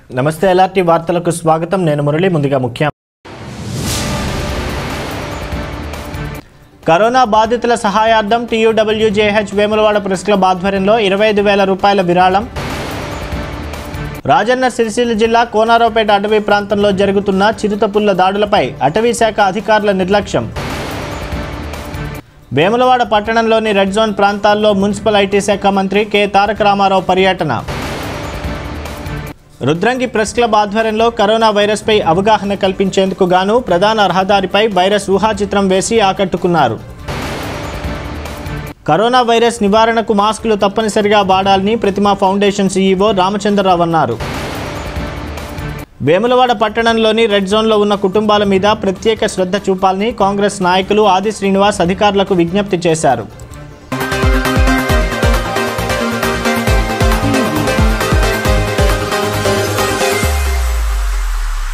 నమస్తే ఎల్ఆర్టీ వార్తలకు స్వాగతం నేను మురళి ముందుగా ముఖ్య కరోనా బాధితుల సహాయార్థం టీయూడబ్ల్యూజేహెచ్ వేములవాడ ప్రెస్ క్లబ్ ఆధ్వర్యంలో ఇరవై ఐదు వేల రూపాయల విరాళం రాజన్న సిరిసిల్ల జిల్లా కోనారావుపేట అటవీ ప్రాంతంలో జరుగుతున్న చిరుతపుల్ల దాడులపై అటవీ శాఖ అధికారుల నిర్లక్ష్యం వేములవాడ పట్టణంలోని రెడ్ జోన్ ప్రాంతాల్లో మున్సిపల్ ఐటీ శాఖ మంత్రి కె తారక రామారావు పర్యటన రుద్రంగి ప్రెస్ క్లబ్ ఆధ్వర్యంలో కరోనా వైరస్పై అవగాహన కల్పించేందుకు గాను ప్రధాన రహదారిపై వైరస్ ఊహాచిత్రం వేసి ఆకట్టుకున్నారు కరోనా వైరస్ నివారణకు మాస్కులు తప్పనిసరిగా వాడాలని ప్రతిమా ఫౌండేషన్ సీఈఓ రామచంద్రరావు అన్నారు వేములవాడ పట్టణంలోని రెడ్ జోన్లో ఉన్న కుటుంబాల మీద ప్రత్యేక శ్రద్ధ చూపాలని కాంగ్రెస్ నాయకులు ఆది శ్రీనివాస్ అధికారులకు విజ్ఞప్తి చేశారు